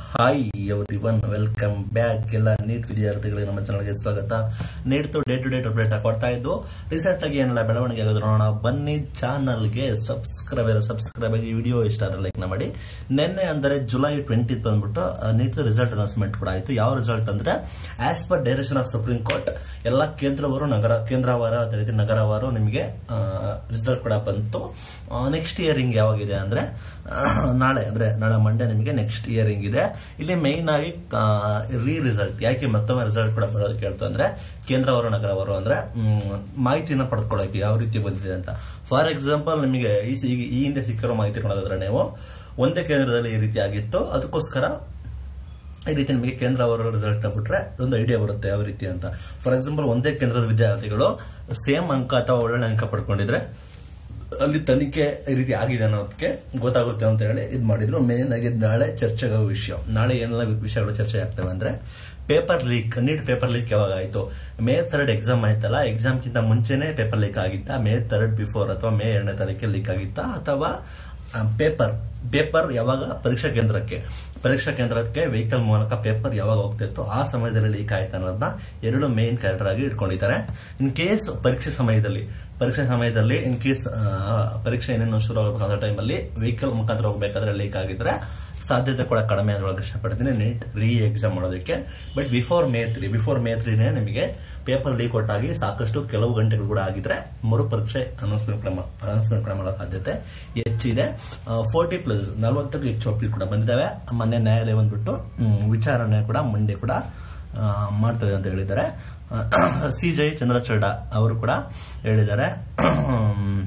hi everyone welcome back ಎಲ್ಲ NEET ವಿದ್ಯಾರ್ಥಿಗಳಿಗೆ ನಮ್ಮ ಚಾನಲ್ಗೆ ಸ್ವಾಗತ NEET day to day update ಕೊಡ್ತಾ ಇದ್ದು ರೀಸೆಂಟ್ ಆಗಿ ಏನೆಲ್ಲ ಬೆಳವಣಿಗೆ ಆಗೋದು ನೋಡೋಣ ಬನ್ನಿ ಚಾನಲ್ಗೆ ಸಬ್ಸ್ಕ್ರೈಬ್ ಸಬ್ಸ್ಕ್ರೈಬ್ ಆಗಿ ವಿಡಿಯೋ ಇಷ್ಟ ಆದ್ರೆ ಲೈಕ್ ಮಾಡಿ ನಿನ್ನೆ ಅಂದರೆ ಜುಲೈ ಟ್ವೆಂಟಿ ಬಂದ್ಬಿಟ್ಟು ನೀಟ್ ರಿಸಲ್ಟ್ ಅನೌನ್ಸ್ಮೆಂಟ್ ಕೂಡ ಆಯಿತು ಯಾವ ರಿಸಲ್ಟ್ ಅಂದ್ರೆ as per direction of Supreme Court ಎಲ್ಲ ಕೇಂದ್ರವರು ನಗರ ಕೇಂದ್ರವಾರ ಅದೇ ರೀತಿ ನಗರವಾರು ನಿಮಗೆ ರಿಸಲ್ಟ್ ಕೂಡ ಬಂತು ನೆಕ್ಸ್ಟ್ ಇಯರಿಂಗ್ ಯಾವಾಗಿದೆ ಅಂದ್ರೆ ಆ, ನಾಳೆ ಅಂದ್ರೆ ನಾಳೆ ಮಂಡೇ ನಿಮಗೆ ನೆಕ್ಸ್ಟ್ ಇಯರಿಂಗ್ ಇದೆ ಇಲ್ಲಿ ಮೈನ್ ಆಗಿ ರೀ ರಿಸಲ್ಟ್ ಯಾಕೆ ಮತ್ತೊಮ್ಮೆ ರಿಸಲ್ಟ್ ಕೂಡ ಬರೋದು ಕೇಳ್ತು ಅಂದ್ರೆ ಕೇಂದ್ರವರು ನಗರವರು ಅಂದ್ರೆ ಮ್, ಮಾಹಿತಿನ ಪಡೆದುಕೊಳ್ಳೋಕೆ ಯಾವ ರೀತಿ ಬಂದಿದೆ ಅಂತ ಫಾರ್ ಎಕ್ಸಾಂಪಲ್ ನಿಮಗೆ ಈ ಈ- ಈ ಹಿಂದೆ ಸಿಕ್ಕಿರೋ ಮಾಹಿತಿ ಕೊಡೋದಾದ್ರೆ ನೀವು ಒಂದೇ ಕೇಂದ್ರದಲ್ಲಿ ಈ ರೀತಿ ಆಗಿತ್ತು ಅದಕ್ಕೋಸ್ಕರ ಈ ರೀತಿ ನಿಮಗೆ ಕೇಂದ್ರ ಅವರ ರಿಸಲ್ಟ್ ಬಿಟ್ರೆ ಒಂದು ಐಡಿಯಾ ಬರುತ್ತೆ ಯಾವ ರೀತಿ ಅಂತ ಫಾರ್ ಎಕ್ಸಾಂಪಲ್ ಒಂದೇ ಕೇಂದ್ರದ ವಿದ್ಯಾರ್ಥಿಗಳು ಸೇಮ್ ಅಂಕ ಅಥವಾ ಒಳ್ಳೆ ಅಂಕ ಪಡ್ಕೊಂಡಿದ್ರೆ ಅಲ್ಲಿ ತನಿಖೆ ಈ ರೀತಿ ಆಗಿದೆ ಅನ್ನೋದಕ್ಕೆ ಗೊತ್ತಾಗುತ್ತೆ ಅಂತ ಹೇಳಿ ಇದು ಮಾಡಿದ್ರು ಮೇನ್ ಆಗಿ ನಾಳೆ ಚರ್ಚೆಗೋ ವಿಷಯ ನಾಳೆ ಏನೆಲ್ಲ ವಿಷಯಗಳು ಚರ್ಚೆ ಆಗ್ತವೆ ಅಂದ್ರೆ paper leak NEET paper leak ಯಾವಾಗ ಆಯ್ತು ಮೇ ಥರ್ಡ್ ಎಕ್ಸಾಮ್ ಆಯ್ತಲ್ಲ ಎಕ್ಸಾಮ್ಗಿಂತ ಮುಂಚೆನೆ ಪೇಪರ್ ಲೀಕ್ ಆಗಿತ್ತಾ ಮೇ ಥರ್ಡ್ ಬಿಫೋರ್ ಅಥವಾ ಮೇ ಎರಡನೇ ತಾರೀಕಿಗೆ ಲೀಕ್ ಆಗಿತ್ತಾ ಅಥವಾ ಪೇಪರ್ ಪೇಪರ್ ಯಾವಾಗ ಪರೀಕ್ಷಾ ಕೇಂದ್ರಕ್ಕೆ ಪರೀಕ್ಷಾ ಕೇಂದ್ರಕ್ಕೆ ವೆಹಿಕಲ್ ಮೂಲಕ ಪೇಪರ್ ಯಾವಾಗ ಹೋಗ್ತಿತ್ತು ಆ ಸಮಯದಲ್ಲಿ ಲೀಕ್ ಆಯ್ತು ಅನ್ನೋದನ್ನ ಎರಡು ಮೇನ್ ಕ್ಯಾರೆಕ್ಟರ್ ಆಗಿ ಇಟ್ಕೊಂಡಿದ್ದಾರೆ ಇನ್ ಕೇಸ್ ಪರೀಕ್ಷೆ ಸಮಯದಲ್ಲಿ ಪರೀಕ್ಷೆ ಸಮಯದಲ್ಲಿ ಇನ್ ಕೇಸ್ ಪರೀಕ್ಷೆ ಏನೇನು ಶುರು ಆಗಬೇಕು ಟೈಮಲ್ಲಿ ವೆಹಿಕಲ್ ಮುಖಾಂತರ ಹೋಗಬೇಕಾದ್ರೆ ಲೀಕ್ ಆಗಿದ್ರೆ ಸಾಧ್ಯತೆ ಕೂಡ ಕಡಿಮೆ ಆಗೋಕೆ ಇಷ್ಟಪಡ್ತೀನಿ ನೀಟ್ ರೀ ಎಕ್ಸಾಮ್ ಮಾಡೋದಕ್ಕೆ but before May three before May ತ್ರೀನೇ ನಿಮಗೆ ಪೇಪರ್ ಲೀಕ್ ಔಟ್ ಆಗಿ ಸಾಕಷ್ಟು ಕೆಲವು ಗಂಟೆಗಳು ಕೂಡ ಆಗಿದ್ರೆ ಮರು ಪರೀಕ್ಷೆ ಅನೌನ್ಸ್ಮೆಂಟ್ ಕ್ರಮ ಅನೌನ್ಸ್ಮೆಂಟ್ ಕೂಡ ಮಾಡೋ ಸಾಧ್ಯತೆ ಹೆಚ್ಚಿದೆ ಫೋರ್ಟಿ ಪ್ಲಸ್ ನಲವತ್ತಕ್ಕೂ ಹೆಚ್ಚು ಅಪೀಲ್ ಕೂಡ ಬಂದಿದ್ದಾವೆ ಮೊನ್ನೆ ನ್ಯಾಯಾಲಯ ಬಂದ್ಬಿಟ್ಟು ಹ್ಮ್, ವಿಚಾರಣೆ ಕೂಡ ಮಂಡೆ ಕೂಡ ಆ, ಮಾಡ್ತದೆ ಅಂತ ಹೇಳಿದ್ದಾರೆ ಸಿ ಜೈ ಚಂದ್ರಚೂಡ ಅವರು ಕೂಡ ಹೇಳಿದ್ದಾರೆ ಹ್ಮ್,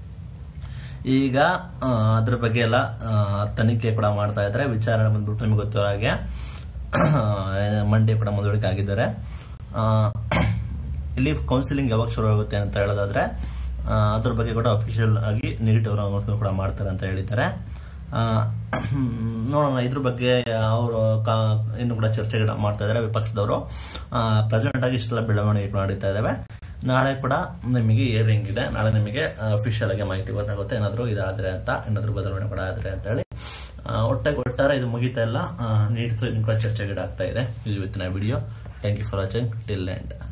ಈಗ ಆ, ಅದ್ರ ಬಗ್ಗೆ ಎಲ್ಲ ಆ, ತನಿಖೆ ಕೂಡ ಮಾಡ್ತಾ ಇದ್ದಾರೆ ವಿಚಾರಣೆ ಬಂದ್ಬಿಟ್ಟು ನಿಮಗೆ ಗೊತ್ತಿರೋ ಹಾಗೆ ಮಂಡೇ ಕೂಡ ಮುಂದೂಡಿಕೆ ಆಗಿದ್ದಾರೆ ಆ, ಇಲ್ಲಿ ಕೌನ್ಸಿಲಿಂಗ್ ಯಾವಾಗ ಶುರು ಆಗುತ್ತೆ ಅಂತ ಹೇಳೋದಾದ್ರೆ ಆ, ಅದ್ರ ಬಗ್ಗೆ ಕೂಡ ಅಫಿಷಿಯಲ್ ಆಗಿ ನೀಟ್ ಅವರು announcement ಕೂಡ ಮಾಡ್ತಾರೆ ಅಂತ ಹೇಳಿದ್ದಾರೆ ಆ, ನೋಡೋಣ ಇದ್ರ ಬಗ್ಗೆ ಅವರು ಇನ್ನು ಕೂಡ ಚರ್ಚೆ ಕೂಡ ಮಾಡ್ತಾ ಇದ್ದಾರೆ ವಿಪಕ್ಷದವರು ಪ್ರೆಸೆಂಟ್ ಆಗಿ ಇಷ್ಟೆಲ್ಲ ಬೆಳವಣಿಗೆ ನಡೀತಾ ಇದಾವೆ ನಾಳೆ ಕೂಡ ನಿಮಗೆ ಇಯರಿಂಗ್ ಇದೆ ನಾಳೆ ನಿಮಗೆ ಅಫಿಷಿಯಲ್ ಆಗಿ ಮಾಹಿತಿ ಗೊತ್ತಾಗುತ್ತೆ ಏನಾದರೂ ಇದಾದ್ರೆ ಅಂತ ಏನಾದರೂ ಬದಲಾವಣೆ ಕೂಡ ಆದ್ರೆ ಅಂತ ಹೇಳಿ ಆ, ಒಟ್ಟಾಗಿ ಒಟ್ಟಾರೆ ಇದು ಮುಗಿತಾ ಇಲ್ಲ ನೀಡ್ತು ಇನ್ನು ಕೂಡ ಚರ್ಚೆಗೀಡಾಗ್ತಾ ಇದೆ ಇದು ಇವತ್ತಿನ video thank you for watching till end